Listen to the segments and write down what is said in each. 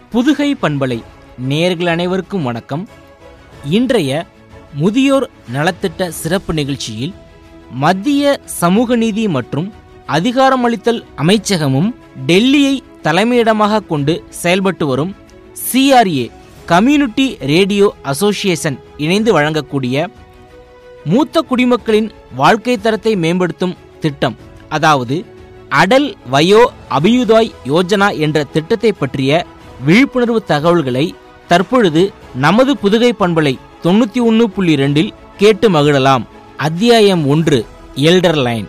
புதுகை பண்பலை நேர்கள் அனைவருக்கும் வணக்கம் இன்றைய முதியோர் நலத்திட்ட சிறப்பு நிகழ்ச்சியில் மத்திய சமூக நீதி மற்றும் அதிகாரமளித்தல் அமைச்சகமும் டெல்லியை தலைமையிடமாக கொண்டு செயல்பட்டு வரும் சிஆர்ஏ கம்யூனிட்டி ரேடியோ அசோசியேஷன் இணைந்து வழங்கக்கூடிய மூத்த குடிமக்களின் வாழ்க்கை தரத்தை மேம்படுத்தும் திட்டம் அதாவது அடல் வயோ அபியுதாய் யோஜனா என்ற திட்டத்தை பற்றிய விழிப்புணர்வு தகவல்களை தற்பொழுது நமது புதுகை பண்பலை தொண்ணூத்தி ஒன்று புள்ளி ரெண்டில் கேட்டு மகிழலாம் அத்தியாயம் ஒன்று எல்டர் லைன்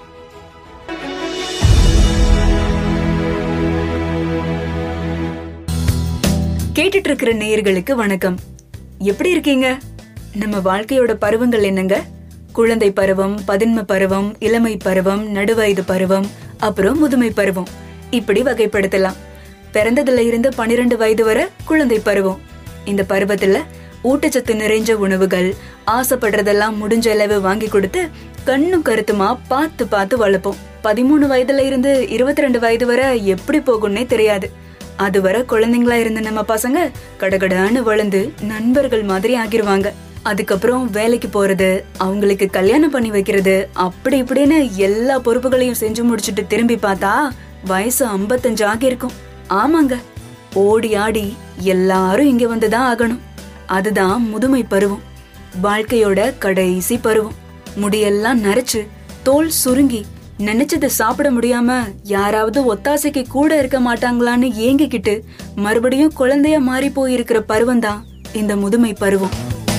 கேட்டுட்டு இருக்கிற நேயர்களுக்கு வணக்கம் எப்படி இருக்கீங்க நம்ம வாழ்க்கையோட பருவங்கள் என்னங்க குழந்தை பருவம் பதின்ம பருவம் இளமை பருவம் நடுவயது பருவம் அப்புறம் முதுமை பருவம் இப்படி வகைப்படுத்தலாம் பிறந்ததுல இருந்து பனிரெண்டு வயது வரை குழந்தை பருவம் இந்த பருவத்துல ஊட்டச்சத்து நிறைஞ்ச உணவுகள் ஆசைப்படுறதெல்லாம் முடிஞ்ச அளவு வாங்கி கொடுத்து கண்ணும் கருத்துமா பார்த்து பார்த்து வளர்ப்போம் பதிமூணு வயதுல இருந்து இருபத்தி ரெண்டு வயது வரை எப்படி போகும்னே தெரியாது அதுவரை குழந்தைங்களா இருந்த நம்ம பசங்க கடகடான்னு வளர்ந்து நண்பர்கள் மாதிரி ஆகிருவாங்க அதுக்கப்புறம் வேலைக்கு போறது அவங்களுக்கு கல்யாணம் பண்ணி வைக்கிறது அப்படி இப்படின்னு எல்லா பொறுப்புகளையும் செஞ்சு முடிச்சுட்டு திரும்பி பார்த்தா வயசு 55 ஆகியிருக்கும் ஆமாங்க ஓடி ஆடி எல்லாரும் இங்க வந்துதான் ஆகணும் அதுதான் முதுமை பருவம் வாழ்க்கையோட கடைசி பருவம் முடியெல்லாம் நரைச்சு தோல் சுருங்கி நினைச்சதை சாப்பிட முடியாம யாராவது ஒத்தாசைக்கு கூட இருக்க மாட்டாங்களான்னு ஏங்கிக்கிட்டு மறுபடியும் குழந்தைய மாறி போயிருக்கிற பருவம் தான் இந்த முதுமை பருவம்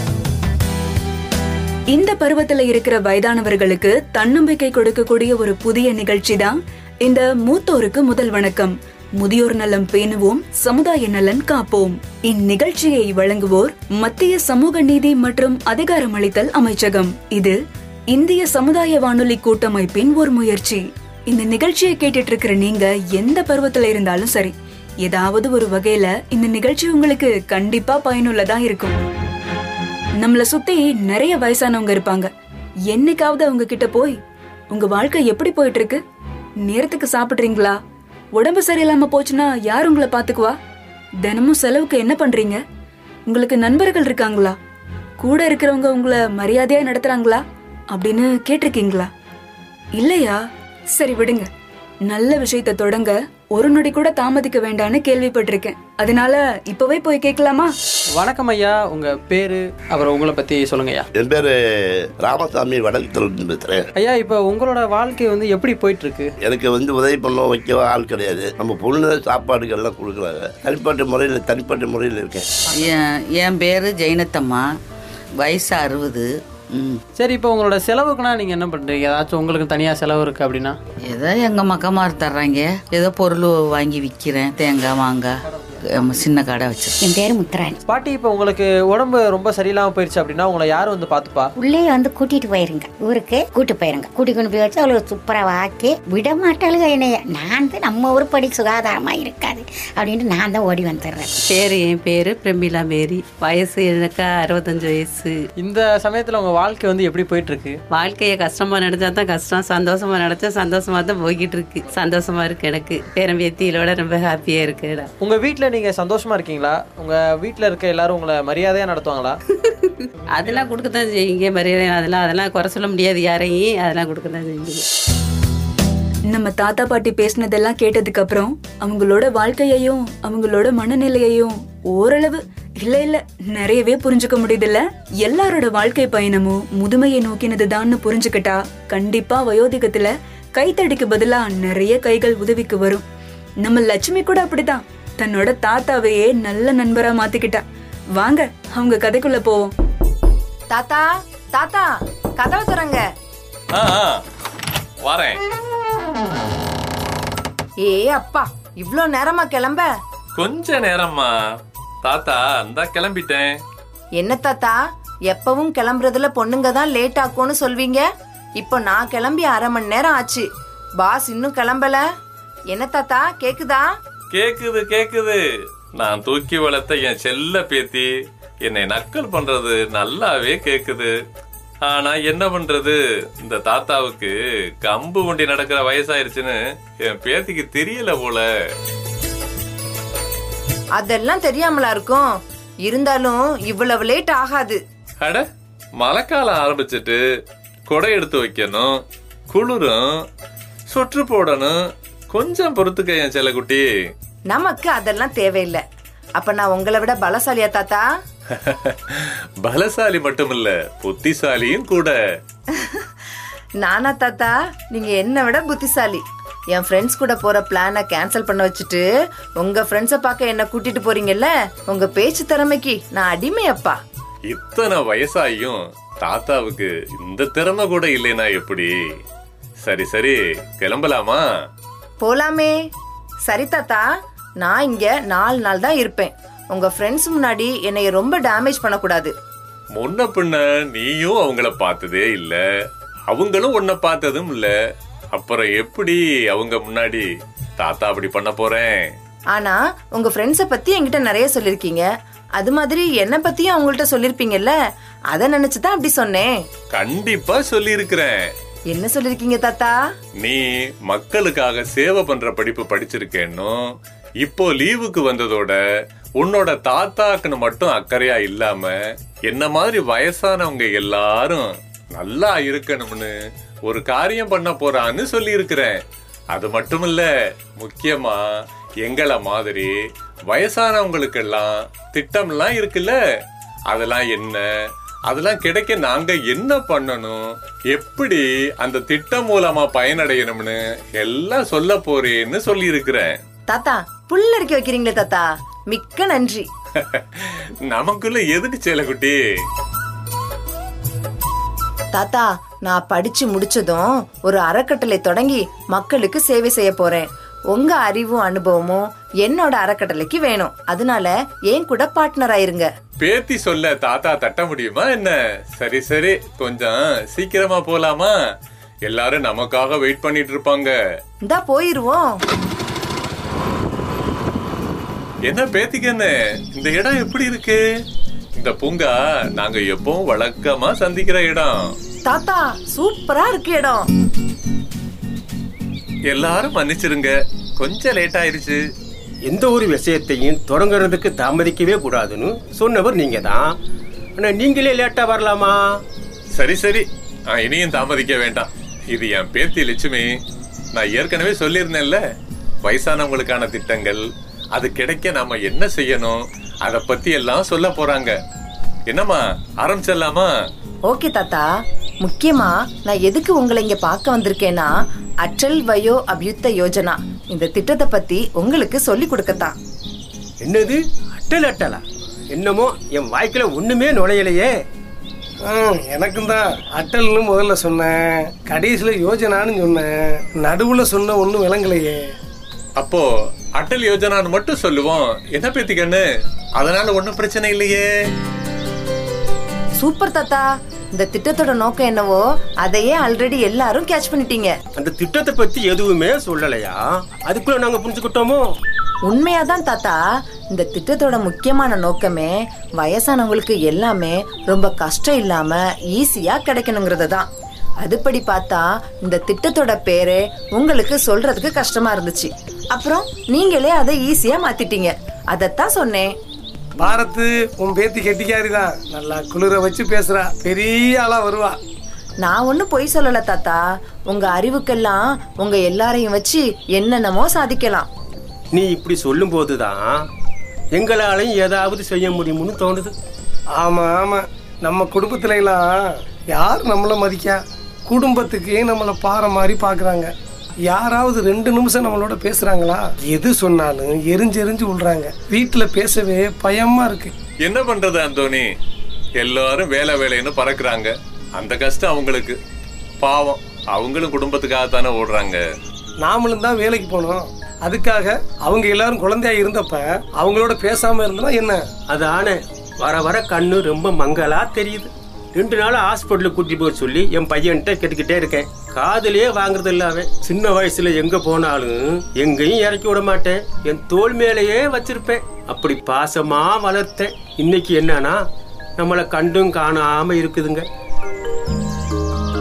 இந்த பருவத்துல இருக்கிற வயதானவர்களுக்கு தன்னம்பிக்கை கொடுக்கக்கூடிய ஒரு புதிய நிகழ்ச்சி தான் இந்த மூத்தோருக்கு முதல் வணக்கம் முதியோர் நலம் பேணுவோம் சமுதாய நலன் காப்போம் இந்நிகழ்ச்சியை வழங்குவோர் மத்திய சமூக நீதி மற்றும் அதிகாரமளித்தல் அமைச்சகம் இது இந்திய சமுதாய வானொலி கூட்டமைப்பின் ஒரு முயற்சி இந்த நிகழ்ச்சியை கேட்டுட்டு இருக்கிற நீங்க எந்த பருவத்துல இருந்தாலும் சரி ஏதாவது ஒரு வகையில இந்த நிகழ்ச்சி உங்களுக்கு கண்டிப்பா பயனுள்ளதா இருக்கும் நம்மள சுத்தி நிறைய வயசானவங்க இருப்பாங்க என்னைக்காவது அவங்க கிட்ட போய் உங்க வாழ்க்கை எப்படி போயிட்டு இருக்கு நேரத்துக்கு சாப்பிடுறீங்களா உடம்பு சரியில்லாம போச்சுன்னா யார் உங்களை பாத்துக்குவா தினமும் செலவுக்கு என்ன பண்றீங்க உங்களுக்கு நண்பர்கள் இருக்காங்களா கூட இருக்கிறவங்க உங்களை மரியாதையா நடத்துறாங்களா அப்படின்னு கேட்டிருக்கீங்களா இல்லையா சரி விடுங்க நல்ல விஷயத்தை தொடங்க ஒரு நொடி கூட தாமதிக்க வேண்டாம்னு கேள்விப்பட்டிருக்கேன் அதனால இப்பவே போய் கேட்கலாமா வணக்கம் ஐயா உங்க பேரு அப்புறம் உங்களை பத்தி சொல்லுங்க ஐயா என் பேர் ராமசாமி வடக்கு பேசுகிறேன் ஐயா இப்போ உங்களோட வாழ்க்கை வந்து எப்படி போயிட்டு இருக்கு எனக்கு வந்து உதவி பண்ண வைக்க ஆள் கிடையாது நம்ம பொண்ணு சாப்பாடுகள் எல்லாம் கொடுக்குறாங்க தனிப்பட்ட முறையில் தனிப்பட்ட முறையில் இருக்கேன் என் என் பேர் ஜெயனத்தம்மா வயசு அறுபது ம் சரி இப்போ உங்களோட செலவுக்குனா நீங்க என்ன பண்றீங்க ஏதாச்சும் உங்களுக்கு தனியா செலவு இருக்கு அப்படின்னா ஏதோ எங்கள் மக்கமார் தர்றாங்க ஏதோ பொருள் வாங்கி விற்கிறேன் தேங்காய் மாங்காய் அம், சின்ன கடை வச்சிருக்கேன் என் பேர் முத்துராணி பாட்டி இப்போ உங்களுக்கு உடம்பு ரொம்ப சரியில்லாம போயிருச்சு அப்படின்னா உங்களை யார் வந்து பாத்துப்பா உள்ளே வந்து கூட்டிட்டு போயிருங்க ஊருக்கு கூட்டு போயிருங்க கூட்டி கொண்டு போய் வச்சு அவளுக்கு சூப்பராக ஆக்கி விட மாட்டாளுங்க என்னைய நான் தான் நம்ம ஊருப்படி சுகாதாரமா இருக்காது அப்படின்ட்டு நான் தான் ஓடி வந்துடுறேன் பேர் என் பேர் பிரமிளா மேரி வயசு எனக்கு அறுபத்தஞ்சு வயசு இந்த சமயத்துல உங்க வாழ்க்கை வந்து எப்படி போயிட்டு இருக்கு வாழ்க்கையை கஷ்டமா நினைச்சா தான் கஷ்டம் சந்தோஷமா நினைச்சா சந்தோஷமா தான் போய்கிட்டு இருக்கு சந்தோஷமா இருக்கு எனக்கு பேரம்பேத்தியிலோட ரொம்ப ஹாப்பியா இருக்கு உங்க வீட்ல நீங்க சந்தோஷமா இருக்கீங்களா உங்க வீட்ல இருக்க எல்லாரும் உங்களை மரியாதையா நடத்துவாங்களா அதெல்லாம் கொடுக்கத்தான் செய்யுங்க மரியாதை அதெல்லாம் அதெல்லாம் குறை சொல்ல முடியாது யாரையும் அதெல்லாம் கொடுக்கத்தான் செய்யுங்க நம்ம தாத்தா பாட்டி பேசினதெல்லாம் கேட்டதுக்கு அப்புறம் அவங்களோட வாழ்க்கையையும் அவங்களோட மனநிலையையும் ஓரளவு இல்ல இல்ல நிறையவே புரிஞ்சுக்க முடியுதுல்ல எல்லாரோட வாழ்க்கை பயணமும் முதுமையை நோக்கினதுதான்னு புரிஞ்சுக்கிட்டா கண்டிப்பா வயோதிகத்துல கைத்தடிக்கு பதிலா நிறைய கைகள் உதவிக்கு வரும் நம்ம லட்சுமி கூட அப்படிதான் தன்னோட தாத்தாவையே நல்ல நண்பரா மாத்திக்கிட்டா வாங்க அவங்க கதைக்குள்ள போவோம் தாத்தா தாத்தா கதவை திறங்க ஆ ஆ, வரேன் ஏ அப்பா இவ்ளோ நேரமா கிளம்ப கொஞ்ச நேரம்மா தாத்தா இந்தா கிளம்பிட்டேன் என்ன தாத்தா எப்பவும் கிளம்புறதுல பொண்ணுங்க தான் லேட் ஆக்கும்னு சொல்வீங்க இப்போ நான் கிளம்பி அரை மணி நேரம் ஆச்சு பாஸ் இன்னும் கிளம்பல என்ன தாத்தா கேக்குதா கேக்குது கேக்குது நான் தூக்கி வளர்த்த என் செல்ல பேத்தி என்னை நக்கல் பண்றது நல்லாவே கேக்குது ஆனா என்ன பண்றது இந்த தாத்தாவுக்கு கம்பு வண்டி நடக்கிற வயசாயிருச்சுன்னு என் பேத்திக்கு தெரியல போல அதெல்லாம் தெரியாமலா இருக்கும் இருந்தாலும் இவ்வளவு லேட் ஆகாது அட மழைக்காலம் ஆரம்பிச்சிட்டு கொடை எடுத்து வைக்கணும் குளிரும் சொற்று போடணும் கொஞ்சம் பொறுத்துக்க என் செல்லக்குட்டி நமக்கு அதெல்லாம் தேவையில்லை அப்ப நான் உங்களை விட பலசாலியா தாத்தா பலசாலி மட்டுமில்ல புத்திசாலியும் கூட நானா தாத்தா நீங்க என்னை விட புத்திசாலி என் ஃப்ரெண்ட்ஸ் கூட போற பிளானை கேன்சல் பண்ண வச்சுட்டு உங்க ஃப்ரெண்ட்ஸை பார்க்க என்ன கூட்டிட்டு போறீங்கல்ல உங்க பேச்சு திறமைக்கு நான் அடிமையப்பா இத்தனை வயசாயும் தாத்தாவுக்கு இந்த திறமை கூட இல்லைனா எப்படி சரி சரி கிளம்பலாமா போலாமே சரி தாத்தா நான் இங்க நாலு நாள் தான் இருப்பேன் உங்க ஃப்ரெண்ட்ஸ் முன்னாடி என்னைய ரொம்ப டேமேஜ் பண்ணக்கூடாது முன்ன பின்ன நீயும் அவங்கள பார்த்ததே இல்ல அவங்களும் உன்னை பார்த்ததும் இல்ல அப்புறம் எப்படி அவங்க முன்னாடி தாத்தா அப்படி பண்ண போறேன் ஆனா உங்க ஃப்ரெண்ட்ஸை பத்தி என்கிட்ட நிறைய சொல்லிருக்கீங்க அது மாதிரி என்ன பத்தியும் அவங்கள்ட்ட சொல்லிருப்பீங்கல்ல அதை நினைச்சுதான் அப்படி சொன்னேன் கண்டிப்பா சொல்லியிருக்கிறேன் என்ன சொல்லிருக்கீங்க தாத்தா நீ மக்களுக்காக சேவை பண்ற படிப்பு படிச்சிருக்கேன்னும் இப்போ லீவுக்கு வந்ததோட உன்னோட தாத்தாக்குன்னு மட்டும் அக்கறையா இல்லாம என்ன மாதிரி வயசானவங்க எல்லாரும் நல்லா இருக்கணும்னு ஒரு காரியம் பண்ண போறான்னு சொல்லி இருக்கிறேன் அது மட்டும் இல்ல முக்கியமா எங்கள மாதிரி வயசானவங்களுக்கெல்லாம் திட்டம்லாம் இருக்குல்ல அதெல்லாம் என்ன அதெல்லாம் கிடைக்க நாங்க என்ன பண்ணணும் எப்படி அந்த திட்டம் மூலமா பயனடையணும்னு எல்லாம் சொல்ல போறேன்னு சொல்லி இருக்கிறேன் தாத்தா புல்லரிக்க வைக்கிறீங்களே தாத்தா மிக்க நன்றி நமக்குள்ள எதுக்கு சேலக்குட்டி தாத்தா நான் படிச்சு முடிச்சதும் ஒரு அறக்கட்டளை தொடங்கி மக்களுக்கு சேவை செய்ய போறேன் உங்க அறிவும் அனுபவமும் என்னோட அறக்கட்டளைக்கு வேணும் அதனால ஏன் கூட பார்ட்னர் ஆயிருங்க பேத்தி சொல்ல தாத்தா தட்ட முடியுமா என்ன சரி சரி கொஞ்சம் சீக்கிரமா போலாமா எல்லாரும் நமக்காக வெயிட் பண்ணிட்டு இருப்பாங்க இந்தா போயிருவோம் என்ன பேத்திக்கன்னு இந்த இடம் எப்படி இருக்கு இந்த பூங்கா நாங்க எப்பவும் வழக்கமா சந்திக்கிற இடம் தாத்தா சூப்பரா இருக்கு இடம் எல்லாரும் மன்னிச்சிருங்க கொஞ்சம் லேட் ஆயிருச்சு எந்த ஒரு விஷயத்தையும் தொடங்குறதுக்கு தாமதிக்கவே கூடாதுன்னு சொன்னவர் நீங்க தான் ஆனா நீங்களே லேட்டா வரலாமா சரி சரி ஆ, இனியும் தாமதிக்க வேண்டாம் இது என் பேத்தி லட்சுமி நான் ஏற்கனவே சொல்லியிருந்தேன்ல வயசானவங்களுக்கான திட்டங்கள் அது கிடைக்க நாம என்ன செய்யணும் அத பத்தி எல்லாம் சொல்ல போறாங்க என்னம்மா ஆரம்பிச்சிடலாமா ஓகே தாத்தா முக்கியமா நான் எதுக்கு உங்களை இங்க பார்க்க வந்திருக்கேன்னா அட்டல் வயோ அபியுத்த யோஜனா இந்த திட்டத்தை பத்தி உங்களுக்கு சொல்லி கொடுக்கத்தான் என்னது அட்டல் அட்டலா என்னமோ என் வாய்க்குல ஒண்ணுமே நுழையலையே எனக்கும் தான் அட்டல்னு முதல்ல சொன்னேன் கடைசியில் யோஜனான்னு சொன்னேன் நடுவில் சொன்ன ஒன்றும் விளங்கலையே அப்போ அட்டல் யோஜனான்னு மட்டும் சொல்லுவோம் என்ன பேத்திக்கண்ணு அதனால ஒண்ணும் பிரச்சனை இல்லையே சூப்பர் தாத்தா இந்த திட்டத்தோட நோக்கம் என்னவோ அதையே ஆல்ரெடி எல்லாரும் கேட்ச் பண்ணிட்டீங்க அந்த திட்டத்தை பத்தி எதுவுமே சொல்லலையா அதுக்குள்ள நாங்க புரிஞ்சுக்கிட்டோமோ உண்மையாதான் தாத்தா இந்த திட்டத்தோட முக்கியமான நோக்கமே வயசானவங்களுக்கு எல்லாமே ரொம்ப கஷ்டம் இல்லாம ஈஸியா கிடைக்கணுங்கிறது தான் அதுபடி பார்த்தா இந்த திட்டத்தோட பேரே உங்களுக்கு சொல்றதுக்கு கஷ்டமா இருந்துச்சு அப்புறம் நீங்களே அதை ஈஸியா மாத்திட்டீங்க அதைத்தான் சொன்னேன் பாரத்து உன் பேத்தி கெட்டிக்காரி தான் நல்லா குளிர வச்சு பேசுறா பெரிய ஆளா வருவா நான் ஒன்றும் பொய் சொல்லல தாத்தா உங்க அறிவுக்கெல்லாம் உங்க எல்லாரையும் வச்சு என்னென்னமோ சாதிக்கலாம் நீ இப்படி சொல்லும் போதுதான் எங்களாலையும் ஏதாவது செய்ய முடியும்னு தோணுது ஆமா ஆமா நம்ம குடும்பத்துல எல்லாம் யார் நம்மள மதிக்கா குடும்பத்துக்கு நம்மளை பாறை மாதிரி பாக்குறாங்க யாராவது ரெண்டு நிமிஷம் நம்மளோட பேசுறாங்களா எது சொன்னாலும் எரிஞ்சு எரிஞ்சு விடுறாங்க வீட்டுல பேசவே பயமா இருக்கு என்ன பண்றது அந்தோனி எல்லாரும் வேலை வேலைன்னு பறக்குறாங்க அந்த கஷ்டம் அவங்களுக்கு பாவம் அவங்களும் குடும்பத்துக்காக தானே ஓடுறாங்க நாமளும் தான் வேலைக்கு போனோம் அதுக்காக அவங்க எல்லாரும் குழந்தையா இருந்தப்ப அவங்களோட பேசாம இருந்தா என்ன அதானே வர வர கண்ணு ரொம்ப மங்கலா தெரியுது ரெண்டு நாள் ஹாஸ்பிட்டலுக்கு கூட்டி போக சொல்லி என் பையன்கிட்ட கேட்டுக்கிட்டே இருக்கேன் காதுலயே வாங்குறது இல்லாம சின்ன வயசுல எங்க போனாலும் எங்கேயும் இறக்கி விட மாட்டேன் என் தோல் மேலேயே வச்சிருப்பேன் அப்படி பாசமா வளர்த்தேன் இன்னைக்கு என்னன்னா நம்மளை கண்டும் காணாம இருக்குதுங்க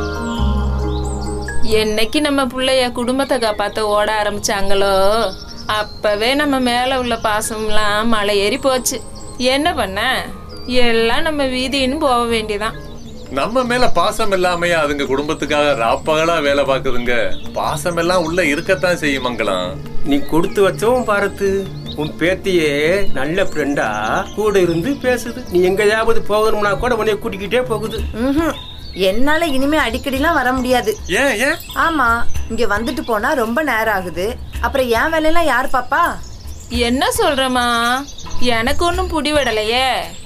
என்னைக்கு நம்ம பிள்ளைய குடும்பத்தை காப்பாத்த ஓட ஆரம்பிச்சாங்களோ அப்பவே நம்ம மேல உள்ள பாசம்லாம் மலை ஏறி போச்சு என்ன பண்ண எல்லாம் நம்ம வீதின்னு போக வேண்டியதான் நம்ம மேல பாசம் இல்லாமையா அதுங்க குடும்பத்துக்காக ராப்பகலா வேலை பார்க்குதுங்க பாசம் எல்லாம் உள்ள இருக்கத்தான் செய்யும் மங்களம் நீ கொடுத்து வச்சவும் பாரத்து உன் பேத்தியே நல்ல ஃப்ரெண்டா கூட இருந்து பேசுது நீ எங்கேயாவது போகணும்னா கூட உன்னைய கூட்டிக்கிட்டே போகுது ம்ஹும். என்னால இனிமே அடிக்கடிலாம் வர முடியாது ஏன் ஏன் ஆமா இங்க வந்துட்டு போனா ரொம்ப நேரம் ஆகுது அப்புறம் என் வேலையெல்லாம் யார் பாப்பா என்ன சொல்றமா எனக்கு ஒன்றும் புடிவிடலையே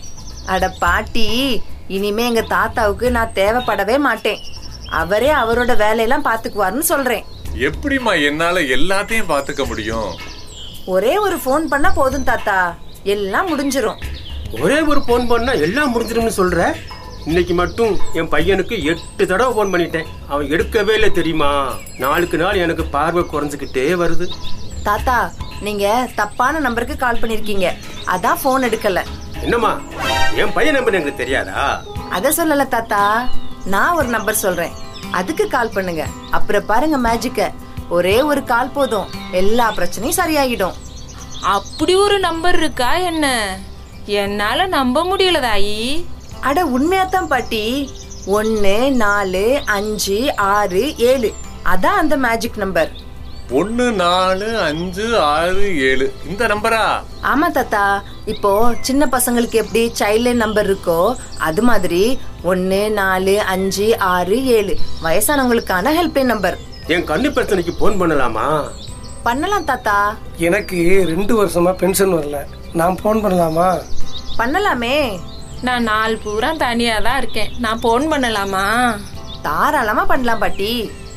அட பாட்டி இனிமே எங்க தாத்தாவுக்கு நான் தேவைப்படவே மாட்டேன் அவரே அவரோட வேலையெல்லாம் பாத்துக்குவாருன்னு சொல்றேன் எப்படிம்மா என்னால எல்லாத்தையும் பாத்துக்க முடியும் ஒரே ஒரு ஃபோன் பண்ணா போதும் தாத்தா எல்லாம் முடிஞ்சிரும் ஒரே ஒரு போன் பண்ணா எல்லாம் முடிஞ்சிரும்னு சொல்ற இன்னைக்கு மட்டும் என் பையனுக்கு எட்டு தடவை போன் பண்ணிட்டேன் அவன் எடுக்கவே இல்லை தெரியுமா நாளுக்கு நாள் எனக்கு பார்வை குறைஞ்சுக்கிட்டே வருது தாத்தா நீங்க தப்பான நம்பருக்கு கால் பண்ணிருக்கீங்க அதான் ஃபோன் எடுக்கல என்னம்மா என் பையன் நம்பர் எனக்கு தெரியாதா அத சொல்லல தாத்தா நான் ஒரு நம்பர் சொல்றேன் அதுக்கு கால் பண்ணுங்க அப்புறம் பாருங்க மேஜிக்க ஒரே ஒரு கால் போதும் எல்லா பிரச்சனையும் சரியாகிடும் அப்படி ஒரு நம்பர் இருக்கா என்ன என்னால நம்ப முடியல தாயி அட உண்மையாத்தான் பாட்டி ஒன்னு நாலு அஞ்சு ஆறு ஏழு அதான் அந்த மேஜிக் நம்பர் ஒன்னு நாலு அஞ்சு ஆறு ஏழு இந்த நம்பரா ஆமா தாத்தா இப்போ சின்ன பசங்களுக்கு எப்படி சைல்ட்லைன் நம்பர் இருக்கோ அது மாதிரி ஒன்னு நாலு அஞ்சு ஆறு ஏழு வயசானவங்களுக்கான ஹெல்ப்லைன் நம்பர் என் கண்ணு பிரச்சனைக்கு போன் பண்ணலாமா பண்ணலாம் தாத்தா எனக்கு ரெண்டு வருஷமா பென்ஷன் வரல நான் ஃபோன் பண்ணலாமா பண்ணலாமே நான் நாலு பூரா தனியா தான் இருக்கேன் நான் போன் பண்ணலாமா தாராளமா பண்ணலாம் பாட்டி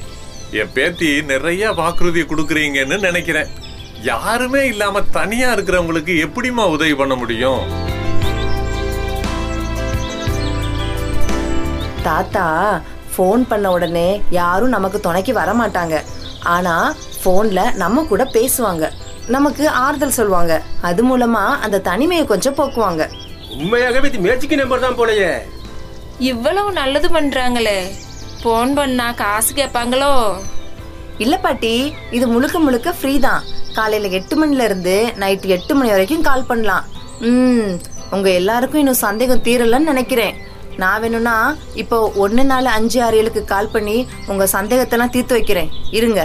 என் பேத்தி நிறைய வாக்குறுதி கொடுக்குறீங்கன்னு நினைக்கிறேன் யாருமே இல்லாம தனியா இருக்கிறவங்களுக்கு எப்படிம்மா உதவி பண்ண முடியும் தாத்தா ஃபோன் பண்ண உடனே யாரும் நமக்கு துணைக்கு வர மாட்டாங்க ஆனா ஃபோன்ல நம்ம கூட பேசுவாங்க நமக்கு ஆறுதல் சொல்லுவாங்க அது மூலமா அந்த தனிமையை கொஞ்சம் போக்குவாங்க உண்மையாகவே இது மேஜிக் நம்பர் தான் போலயே இவ்வளவு நல்லது பண்றாங்களே போன் பண்ணா காசு கேட்பாங்களோ இல்ல பாட்டி இது முழுக்க முழுக்க ஃப்ரீ தான் காலையில எட்டு மணில இருந்து நைட் எட்டு மணி வரைக்கும் கால் பண்ணலாம் ம் உங்க எல்லாருக்கும் இன்னும் சந்தேகம் தீரலன்னு நினைக்கிறேன் நான் வேணும்னா இப்போ ஒன்னு நாலு அஞ்சு ஆறு ஏழுக்கு கால் பண்ணி உங்க சந்தேகத்தெல்லாம் தீர்த்து வைக்கிறேன் இருங்க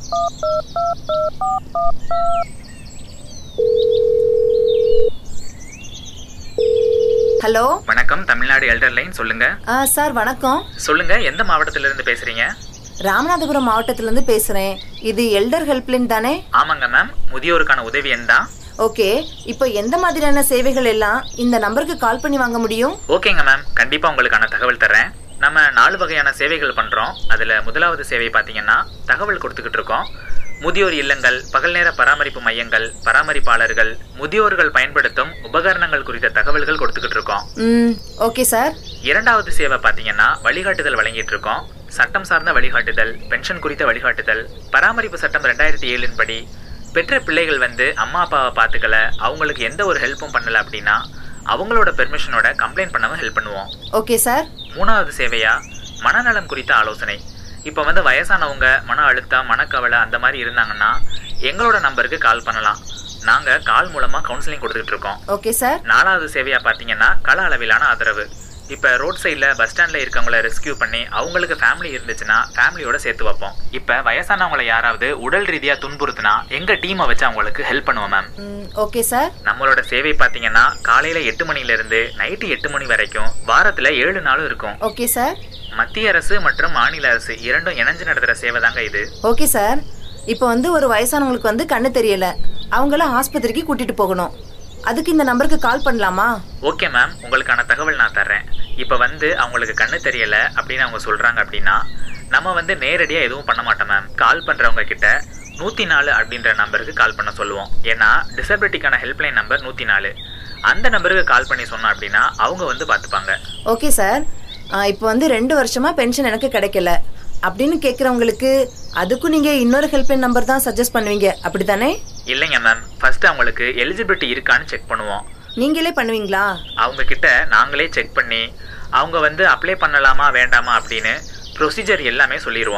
ஹலோ வணக்கம் தமிழ்நாடு எல்டர் லைன் சொல்லுங்க ஆ சார் வணக்கம் சொல்லுங்க எந்த மாவட்டத்துல இருந்து பேசுறீங்க ராமநாதபுரம் மாவட்டத்துல இருந்து பேசுறேன் இது எல்டர் ஹெல்ப்லைன் தானே ஆமாங்க மேம் முதியோருக்கான உதவி எண் தான் ஓகே இப்போ எந்த மாதிரியான சேவைகள் எல்லாம் இந்த நம்பருக்கு கால் பண்ணி வாங்க முடியும் ஓகேங்க மேம் கண்டிப்பா உங்களுக்கான தகவல் தர்றேன் நம்ம நாலு வகையான சேவைகள் பண்றோம் அதுல முதலாவது சேவை பாத்தீங்கன்னா தகவல் கொடுத்துக்கிட்டு இருக்கோம் முதியோர் இல்லங்கள் பகல் நேர பராமரிப்பு மையங்கள் பராமரிப்பாளர்கள் முதியோர்கள் பயன்படுத்தும் உபகரணங்கள் குறித்த தகவல்கள் கொடுத்துக்கிட்டு இருக்கோம் ம் ஓகே சார் இரண்டாவது சேவை பாத்தீங்கன்னா வழிகாட்டுதல் வழங்கிட்டு இருக்கோம் சட்டம் சார்ந்த வழிகாட்டுதல் பென்ஷன் குறித்த வழிகாட்டுதல் பராமரிப்பு சட்டம் ரெண்டாயிரத்தி ஏழின் படி பெற்ற பிள்ளைகள் வந்து அம்மா அப்பாவை பார்த்துக்கல அவங்களுக்கு எந்த ஒரு ஹெல்ப்பும் பண்ணல அப்படின்னா அவங்களோட பெர்மிஷனோட கம்ப்ளைண்ட் பண்ணவும் ஹெல்ப் பண்ணுவோம் ஓகே சார் மூணாவது சேவையா மனநலம் குறித்த ஆலோசனை இப்போ வந்து வயசானவங்க மன அழுத்தம் மனக்கவலை அந்த மாதிரி இருந்தாங்கன்னா எங்களோட நம்பருக்கு கால் பண்ணலாம் நாங்க கால் மூலமா கவுன்சிலிங் கொடுத்துட்டு இருக்கோம் ஓகே சார் நாலாவது சேவையா பாத்தீங்கன்னா கள அளவிலான ஆதரவு இப்ப ரோட் சைட்ல பஸ் ஸ்டாண்ட்ல இருக்கவங்கள ரெஸ்கியூ பண்ணி அவங்களுக்கு ஃபேமிலி இருந்துச்சுன்னா ஃபேமிலியோட சேர்த்து வைப்போம் இப்ப வயசானவங்கள யாராவது உடல் ரீதியா துன்புறுத்தினா எங்க டீமை வச்சு அவங்களுக்கு ஹெல்ப் பண்ணுவோம் மேம் ம் ஓகே சார் நம்மளோட சேவை பாத்தீங்கன்னா காலையில எட்டு மணில இருந்து நைட்டு எட்டு மணி வரைக்கும் வாரத்துல ஏழு நாளும் இருக்கும் ஓகே சார் மத்திய அரசு மற்றும் மாநில அரசு இரண்டும் இணைஞ்சு நடத்துற சேவை தாங்க இது ஓகே சார் இப்போ வந்து ஒரு வயசானவங்களுக்கு வந்து கண்ணு தெரியல அவங்கள ஆஸ்பத்திரிக்கு கூட்டிட்டு போகணும் அதுக்கு இந்த நம்பருக்கு கால் பண்ணலாமா ஓகே மேம் உங்களுக்கான தகவல் நான் தர்றேன் இப்போ வந்து அவங்களுக்கு கண்ணு தெரியல அப்படின்னு அவங்க சொல்றாங்க அப்படின்னா நம்ம வந்து நேரடியா எதுவும் பண்ண மாட்டோம் மேம் கால் பண்றவங்க கிட்ட நூத்தி நாலு அப்படின்ற நம்பருக்கு கால் பண்ண சொல்லுவோம் ஏன்னா டிசபிலிட்டிக்கான ஹெல்ப்லைன் நம்பர் நூத்தி நாலு அந்த நம்பருக்கு கால் பண்ணி சொன்னோம் அப்படின்னா அவங்க வந்து பார்த்துப்பாங்க ஓகே சார் இப்போ வந்து ரெண்டு வருஷமா பென்ஷன் எனக்கு கிடைக்கல அப்படின்னு கேட்குறவங்களுக்கு அதுக்கும் நீங்க இன்னொரு ஹெல்ப்லைன் நம்பர் தான் சஜஸ்ட் பண்ணுவீங்க அப்படித்தானே இல்லைங்க மேம் ஃபர்ஸ்ட் அவங்களுக்கு எலிஜிபிலிட்டி இருக்கான்னு செக் பண்ணுவோம் நீங்களே பண்ணுவீங்களா அவங்க கிட்ட நாங்களே செக் பண்ணி அவங்க வந்து அப்ளை பண்ணலாமா வேண்டாமா அப்படின்னு ப்ரொசீஜர் எல்லாமே சொல்லிடுவோம்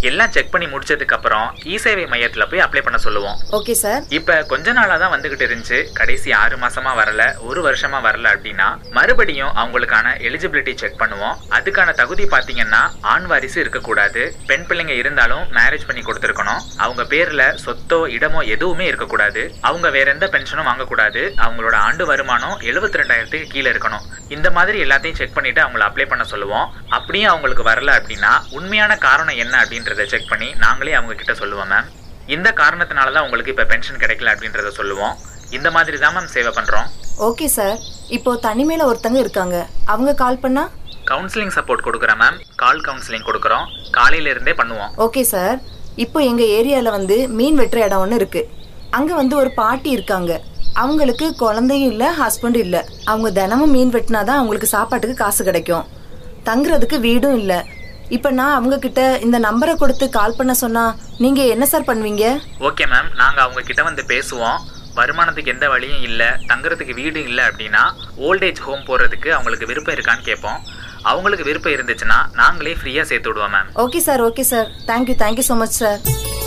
எல்லாம் செக் பண்ணி முடிச்சதுக்கு அப்புறம் இ சேவை மையத்துல போய் அப்ளை பண்ண சொல்லுவோம் ஓகே சார் இப்ப கொஞ்ச நாளா தான் வந்துகிட்டு இருந்துச்சு கடைசி ஆறு மாசமா வரல ஒரு வருஷமா வரல அப்படின்னா மறுபடியும் அவங்களுக்கான எலிஜிபிலிட்டி செக் பண்ணுவோம் அதுக்கான தகுதி பாத்தீங்கன்னா ஆண் வாரிசு இருக்கக்கூடாது பெண் பிள்ளைங்க இருந்தாலும் மேரேஜ் பண்ணி கொடுத்துருக்கணும் அவங்க பேர்ல சொத்தோ இடமோ எதுவுமே இருக்கக்கூடாது அவங்க வேற எந்த பென்ஷனும் வாங்கக்கூடாது அவங்களோட ஆண்டு வருமானம் எழுபத்தி ரெண்டாயிரத்துக்கு கீழே இருக்கணும் இந்த மாதிரி எல்லாத்தையும் செக் பண்ணிட்டு அவங்கள அப்ளை பண்ண சொல்லுவோம் அப்படியே அவங்களுக்கு வரல அப்படின்னா உண்மையான காரணம் என்ன அப்படின்றத செக் பண்ணி நாங்களே அவங்க கிட்ட சொல்லுவோம் மேம் இந்த காரணத்தினால தான் உங்களுக்கு இப்ப பென்ஷன் கிடைக்கல அப்படின்றத சொல்லுவோம் இந்த மாதிரி தான் மேம் சேவை பண்றோம் ஓகே சார் இப்போ தனிமையில ஒருத்தங்க இருக்காங்க அவங்க கால் பண்ணா கவுன்சிலிங் சப்போர்ட் கொடுக்குறோம் மேம் கால் கவுன்சிலிங் கொடுக்குறோம் காலையில இருந்தே பண்ணுவோம் ஓகே சார் இப்போ எங்க ஏரியால வந்து மீன் வெட்டுற இடம் ஒன்று இருக்கு அங்க வந்து ஒரு பாட்டி இருக்காங்க அவங்களுக்கு குழந்தையும் இல்ல ஹஸ்பண்டும் இல்ல அவங்க தினமும் மீன் வெட்டினாதான் அவங்களுக்கு சாப்பாட்டுக்கு காசு கிடைக்கும் தங்குறதுக்கு வீடும் இல்ல இப்ப நான் அவங்க கிட்ட இந்த நம்பரை கொடுத்து கால் பண்ண சொன்னா நீங்க என்ன சார் பண்ணுவீங்க ஓகே மேம் நாங்க அவங்க கிட்ட வந்து பேசுவோம் வருமானத்துக்கு எந்த வழியும் இல்ல தங்குறதுக்கு வீடு இல்ல அப்படின்னா ஓல்டேஜ் ஹோம் போறதுக்கு அவங்களுக்கு விருப்பம் இருக்கான்னு கேட்போம் அவங்களுக்கு விருப்பம் இருந்துச்சுன்னா நாங்களே ஃப்ரீயா சேர்த்து விடுவோம் ma'am okay sir okay sir thank you thank you so much sir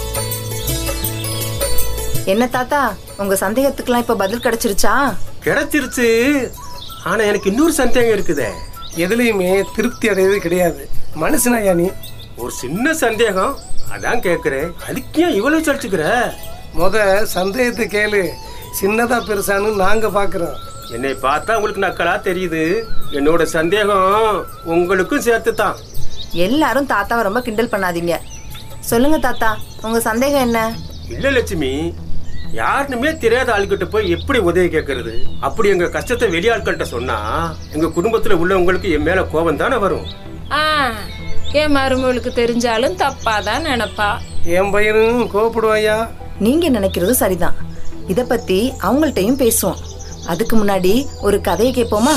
என்ன தாத்தா உங்க சந்தேகத்துக்கெல்லாம் இப்ப பதில் கிடைச்சிருச்சா கிடைச்சிருச்சு ஆனா எனக்கு இன்னொரு சந்தேகம் இருக்குதே எதுலையுமே திருப்தி அடையது கிடையாது மனுஷனாயா நீ ஒரு சின்ன சந்தேகம் அதான் கேக்குறேன் அதுக்கு ஏன் இவ்வளவு சலிச்சுக்கிற முத சந்தேகத்தை கேளு சின்னதா பெருசான்னு நாங்க பாக்குறோம் என்னை பார்த்தா உங்களுக்கு நக்கலா தெரியுது என்னோட சந்தேகம் உங்களுக்கும் சேர்த்து தான் எல்லாரும் தாத்தாவை ரொம்ப கிண்டல் பண்ணாதீங்க சொல்லுங்க தாத்தா உங்க சந்தேகம் என்ன இல்ல லட்சுமி யாருனுமே தெரியாத ஆள்கிட்ட போய் எப்படி உதவி கேட்கறது அப்படி எங்க கஷ்டத்தை வெளியாட்கள்கிட்ட சொன்னா எங்க குடும்பத்துல உள்ளவங்களுக்கு என் மேல கோபம் தானே வரும் ஆ என் மருமகளுக்கு தெரிஞ்சாலும் தப்பா தான் நினைப்பா என் பையனும் கோவப்படுவாயா நீங்க நினைக்கிறதும் சரிதான் இத பத்தி அவங்கள்ட்டயும் பேசுவோம் அதுக்கு முன்னாடி ஒரு கதையை கேட்போமா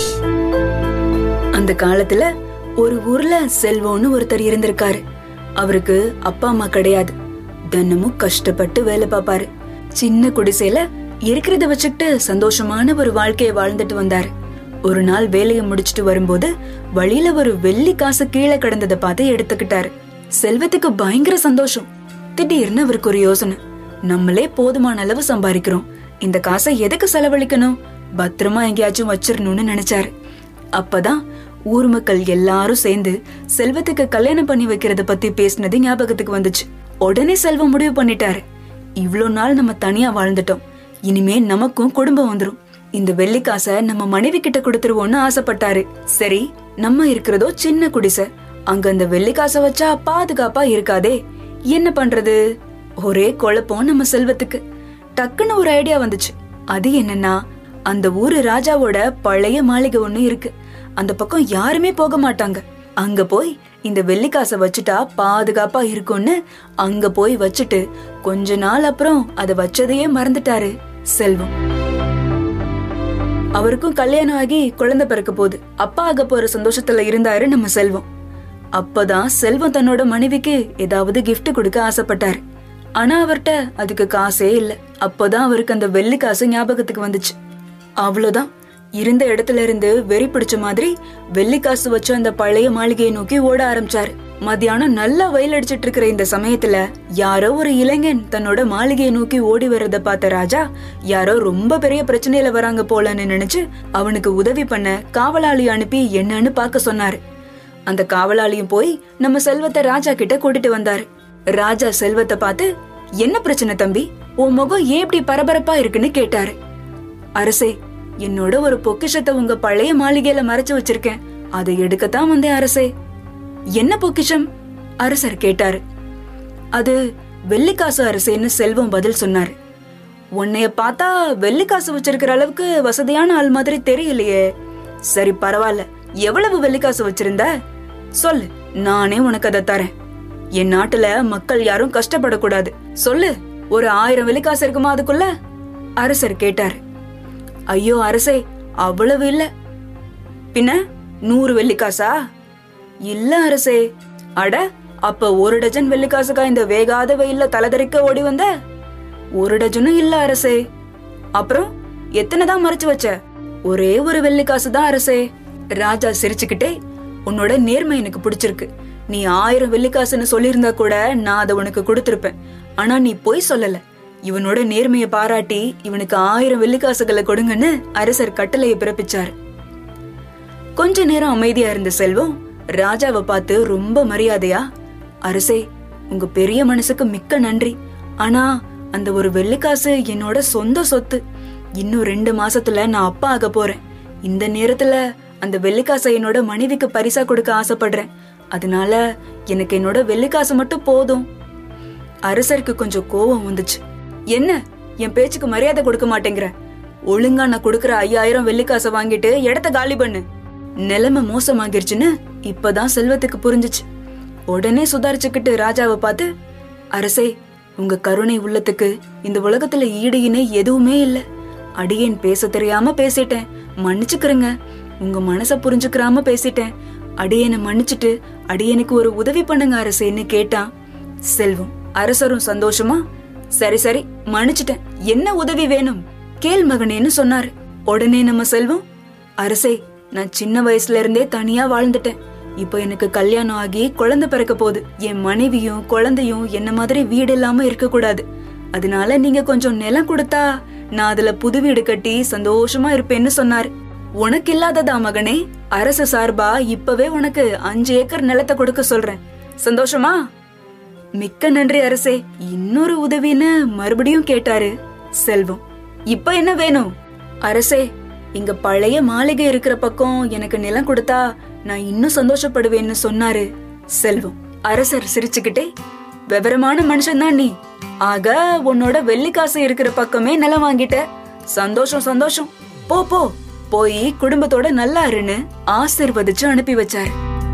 அந்த காலத்துல ஒரு ஊர்ல செல்வம்னு ஒருத்தர் இருந்திருக்காரு அவருக்கு அப்பா அம்மா கிடையாது தினமும் கஷ்டப்பட்டு வேலை பார்ப்பாரு சின்ன குடிசையில இருக்கிறத வச்சுக்கிட்டு சந்தோஷமான ஒரு வாழ்க்கைய வாழ்ந்துட்டு வந்தாரு ஒரு நாள் வேலையை முடிச்சிட்டு வரும்போது வழியில ஒரு வெள்ளி காசு கீழே கிடந்ததை பார்த்து எடுத்துக்கிட்டாரு செல்வத்துக்கு பயங்கர சந்தோஷம் திடீர்னு அவருக்கு ஒரு யோசனை நம்மளே போதுமான அளவு சம்பாதிக்கிறோம் இந்த காசை எதுக்கு செலவழிக்கணும் பத்திரமா எங்கேயாச்சும் வச்சிரணும்னு நினைச்சாரு அப்பதான் ஊர் மக்கள் எல்லாரும் சேர்ந்து செல்வத்துக்கு கல்யாணம் பண்ணி வைக்கிறத பத்தி பேசினது ஞாபகத்துக்கு வந்துச்சு உடனே செல்வம் முடிவு பண்ணிட்டாரு இவ்ளோ நாள் நம்ம தனியா வாழ்ந்துட்டோம் இனிமே நமக்கும் குடும்பம் வந்துரும் இந்த வெள்ளி காசை நம்ம மனைவி கிட்ட கொடுத்துருவோம்னு ஆசைப்பட்டாரு சரி நம்ம இருக்கிறதோ சின்ன குடிசை அங்க அந்த வெள்ளி காசை வச்சா பாதுகாப்பா இருக்காதே என்ன பண்றது ஒரே குழப்பம் நம்ம செல்வத்துக்கு டக்குன்னு ஒரு ஐடியா வந்துச்சு அது என்னன்னா அந்த ஊரு ராஜாவோட பழைய மாளிகை ஒண்ணு இருக்கு அந்த பக்கம் யாருமே போக மாட்டாங்க அங்க போய் இந்த வெள்ளிக்காசை வச்சுட்டா பாதுகாப்பா இருக்கும்னு அங்க போய் வச்சுட்டு கொஞ்ச நாள் அப்புறம் அத வச்சதையே மறந்துட்டாரு செல்வம் அவருக்கும் கல்யாணம் ஆகி குழந்தை பிறக்க போகுது அப்பா ஆக போற சந்தோஷத்துல இருந்தாரு நம்ம செல்வம் அப்பதான் செல்வம் தன்னோட மனைவிக்கு ஏதாவது gift கொடுக்க ஆசைப்பட்டாரு ஆனா அவர்ட்ட அதுக்கு காசே இல்ல அப்பதான் அவருக்கு அந்த வெள்ளி காசு ஞாபகத்துக்கு வந்துச்சு அவ்வளவுதான் இருந்த இடத்துல இருந்து வெறி பிடிச்ச மாதிரி வெள்ளி காசு வச்ச அந்த பழைய மாளிகையை நோக்கி ஓட ஆரம்பிச்சாரு மத்தியானம் நல்லா வெயில் அடிச்சிட்டு இருக்கிற இந்த சமயத்துல யாரோ ஒரு இளைஞன் தன்னோட மாளிகையை நோக்கி ஓடி வர்றத பார்த்த ராஜா யாரோ ரொம்ப பெரிய பிரச்சனையில வராங்க போலன்னு நினைச்சு அவனுக்கு உதவி பண்ண காவலாளி அனுப்பி என்னன்னு பார்க்க சொன்னாரு அந்த காவலாளியும் போய் நம்ம செல்வத்தை ராஜா கிட்ட கூட்டிட்டு வந்தாரு ராஜா செல்வத்தை பார்த்து என்ன பிரச்சனை தம்பி உன் முகம் ஏன் இப்படி பரபரப்பா இருக்குன்னு கேட்டாரு அரசே என்னோட ஒரு பொக்கிஷத்தை உங்க பழைய மாளிகையில மறைச்சு வச்சிருக்கேன் அதை எடுக்கத்தான் வந்தேன் அரசே என்ன பொக்கிஷம் அரசர் கேட்டாரு அது வெள்ளிக்காசு அரசேன்னு செல்வம் பதில் சொன்னாரு உன்னைய பார்த்தா வெள்ளிக்காசு வச்சிருக்கிற அளவுக்கு வசதியான ஆள் மாதிரி தெரியலையே சரி பரவாயில்ல எவ்வளவு வெள்ளிக்காசு வச்சிருந்த சொல்லு நானே உனக்கு அதை தரேன் என் நாட்டுல மக்கள் யாரும் கஷ்டப்படக்கூடாது சொல்லு ஒரு ஆயிரம் வெள்ளிக்காசு இருக்குமா அதுக்குள்ள அரசர் கேட்டாரு ஐயோ அரசே அவ்வளவு இல்ல பின்ன நூறு வெள்ளிக்காசா இல்ல அரசே அட அப்ப ஒரு டஜன் வெள்ளிக்காசுக்கா இந்த வேகாத வெயில்ல தலதறிக்க ஓடி வந்த ஒரு டஜனும் இல்ல அரசே அப்புறம் எத்தனை தான் மறைச்சு வச்ச ஒரே ஒரு வெள்ளிக்காசு தான் அரசே ராஜா சிரிச்சுக்கிட்டே உன்னோட நேர்மை எனக்கு பிடிச்சிருக்கு நீ ஆயிரம் வெள்ளிக்காசுன்னு சொல்லியிருந்தா கூட நான் அதை உனக்கு கொடுத்திருப்பேன் ஆனா நீ பொய் சொல்லல இவனோட நேர்மையை பாராட்டி இவனுக்கு ஆயிரம் வெள்ளிக்காசுகளை கொடுங்கன்னு அரசர் கட்டளையை பிறப்பிச்சாரு கொஞ்ச நேரம் அமைதியா இருந்த செல்வம் ராஜாவை பார்த்து ரொம்ப மரியாதையா அரசே உங்க பெரிய மனசுக்கு மிக்க நன்றி ஆனா அந்த ஒரு வெள்ளிக்காசு என்னோட சொந்த சொத்து இன்னும் ரெண்டு மாசத்துல நான் அப்பா ஆக போறேன் இந்த நேரத்துல அந்த வெள்ளிக்காசை என்னோட மனைவிக்கு பரிசா கொடுக்க ஆசைப்படுறேன் அதனால எனக்கு என்னோட வெள்ளிக்காசு மட்டும் போதும் அரசருக்கு கொஞ்சம் கோவம் வந்துச்சு என்ன என் பேச்சுக்கு மரியாதை கொடுக்க மாட்டேங்கிற ஒழுங்கா நான் கொடுக்கற ஐயாயிரம் வெள்ளிக்காசை வாங்கிட்டு இடத்த காலி பண்ணு நிலைமை மோசமாகிருச்சுன்னு இப்பதான் செல்வத்துக்கு புரிஞ்சுச்சு உடனே சுதாரிச்சுக்கிட்டு ராஜாவை பார்த்து அரசே உங்க கருணை உள்ளத்துக்கு இந்த உலகத்துல ஈடு இணை எதுவுமே இல்ல அடியேன் பேச தெரியாம பேசிட்டேன் மன்னிச்சுக்கிறேங்க உங்க மனச புரிஞ்சுக்கிறாம பேசிட்டேன் அடியேனை மன்னிச்சிட்டு அடியேனுக்கு ஒரு உதவி பண்ணுங்க அரசேன்னு கேட்டான் செல்வம் அரசரும் சந்தோஷமா சரி சரி மன்னிச்சிட்டேன் என்ன உதவி வேணும் கேள் மகனேன்னு சொன்னாரு உடனே நம்ம செல்வம் அரசே நான் சின்ன வயசுல இருந்தே தனியா வாழ்ந்துட்டேன் இப்போ எனக்கு கல்யாணம் ஆகி குழந்தை பிறக்க போகுது என் மனைவியும் குழந்தையும் என்ன மாதிரி வீடு இல்லாம இருக்க கூடாது அதனால நீங்க கொஞ்சம் நிலம் கொடுத்தா நான் அதுல புது வீடு கட்டி சந்தோஷமா இருப்பேன்னு சொன்னார் உனக்கு இல்லாததா மகனே அரசு சார்பா இப்பவே உனக்கு அஞ்சு ஏக்கர் நிலத்தை கொடுக்க சொல்றேன் சந்தோஷமா மிக்க நன்றி அரசே இன்னொரு உதவின்னு மறுபடியும் கேட்டாரு செல்வம் இப்ப என்ன வேணும் அரசே இங்க பழைய மாளிகை இருக்கிற பக்கம் எனக்கு நிலம் கொடுத்தா நான் இன்னும் சந்தோஷப்படுவேன்னு சொன்னாரு செல்வம் அரசர் சிரிச்சுக்கிட்டே விவரமான மனுஷன்தான் நீ ஆக உன்னோட வெள்ளிக்காசு இருக்கிற பக்கமே நிலம் வாங்கிட்ட சந்தோஷம் சந்தோஷம் போ போ போய் குடும்பத்தோட நல்லா இருன்னு ஆசிர்வதிச்சு அனுப்பி வச்சாரு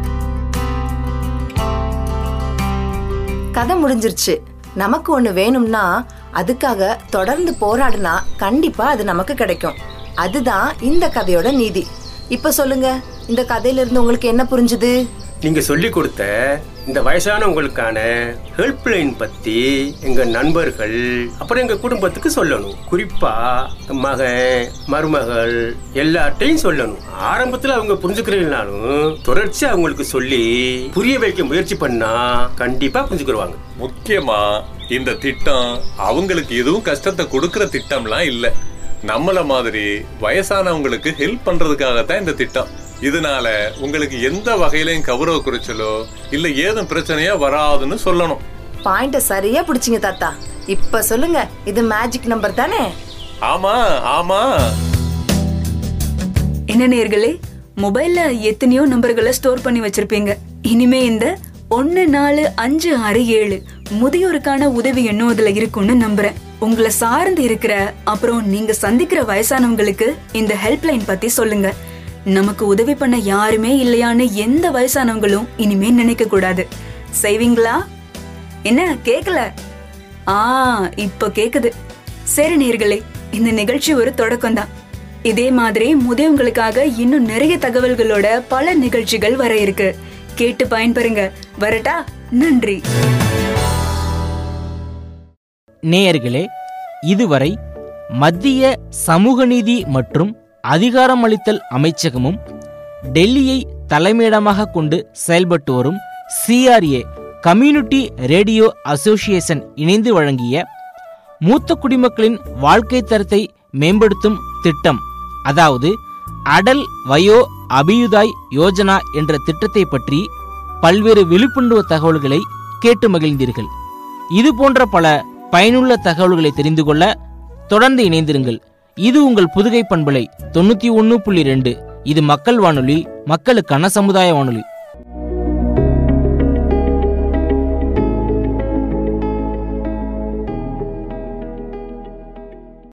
கதை முடிஞ்சிருச்சு நமக்கு ஒண்ணு வேணும்னா அதுக்காக தொடர்ந்து போராடினா கண்டிப்பா அது நமக்கு கிடைக்கும் அதுதான் இந்த கதையோட நீதி இப்ப சொல்லுங்க இந்த கதையில இருந்து உங்களுக்கு என்ன புரிஞ்சுது நீங்க சொல்லி கொடுத்த இந்த வயசானவங்களுக்கான ஹெல்ப்லைன் பத்தி எங்க நண்பர்கள் அப்புறம் எங்க குடும்பத்துக்கு சொல்லணும் குறிப்பா மகன் மருமகள் எல்லார்ட்டையும் சொல்லணும் ஆரம்பத்துல அவங்க புரிஞ்சுக்கிறீங்கனாலும் தொடர்ச்சி அவங்களுக்கு சொல்லி புரிய வைக்க முயற்சி பண்ணா கண்டிப்பா புரிஞ்சுக்கிடுவாங்க முக்கியமா இந்த திட்டம் அவங்களுக்கு எதுவும் கஷ்டத்தை கொடுக்கிற திட்டம்லாம் இல்ல நம்மள மாதிரி வயசானவங்களுக்கு ஹெல்ப் பண்றதுக்காகத்தான் இந்த திட்டம் இதனால உங்களுக்கு எந்த வகையிலையும் கௌரவ குறைச்சலோ இல்ல ஏதும் பிரச்சனையா வராதுன்னு சொல்லணும் பாயிண்ட சரியா பிடிச்சிங்க தாத்தா இப்ப சொல்லுங்க இது மேஜிக் நம்பர் தானே ஆமா ஆமா என்ன நேர்களே மொபைல்ல எத்தனையோ நம்பர்களை ஸ்டோர் பண்ணி வச்சிருப்பீங்க இனிமே இந்த ஒன்னு நாலு அஞ்சு ஆறு ஏழு முதியோருக்கான உதவி எண்ணும் அதுல இருக்கும்னு நம்புறேன் உங்களை சார்ந்து இருக்கிற அப்புறம் நீங்க சந்திக்கிற வயசானவங்களுக்கு இந்த ஹெல்ப்லைன் பத்தி சொல்லுங்க நமக்கு உதவி பண்ண யாருமே இல்லையான்னு எந்த வயசானவங்களும் இனிமே நினைக்க கூடாது செய்வீங்களா என்ன கேக்கல ஆ இப்ப கேக்குது சரி நேர்களே இந்த நிகழ்ச்சி ஒரு தொடக்கம் தான் இதே மாதிரி முதியவங்களுக்காக இன்னும் நிறைய தகவல்களோட பல நிகழ்ச்சிகள் வர இருக்கு கேட்டு பயன்பெறுங்க வரட்டா நன்றி நேயர்களே இதுவரை மத்திய சமூக நீதி மற்றும் அதிகாரமளித்தல் அமைச்சகமும் டெல்லியை தலைமையிடமாக கொண்டு செயல்பட்டு வரும் சிஆர்ஏ கம்யூனிட்டி ரேடியோ அசோசியேஷன் இணைந்து வழங்கிய மூத்த குடிமக்களின் வாழ்க்கை தரத்தை மேம்படுத்தும் திட்டம் அதாவது அடல் வயோ அபியுதாய் யோஜனா என்ற திட்டத்தை பற்றி பல்வேறு விழிப்புணர்வு தகவல்களை கேட்டு மகிழ்ந்தீர்கள் இது போன்ற பல பயனுள்ள தகவல்களை தெரிந்து கொள்ள தொடர்ந்து இணைந்திருங்கள் இது உங்கள் புதுகை பண்பலை தொண்ணூத்தி ஒன்னு புள்ளி ரெண்டு இது மக்கள் வானொலி மக்களுக்கான சமுதாய வானொலி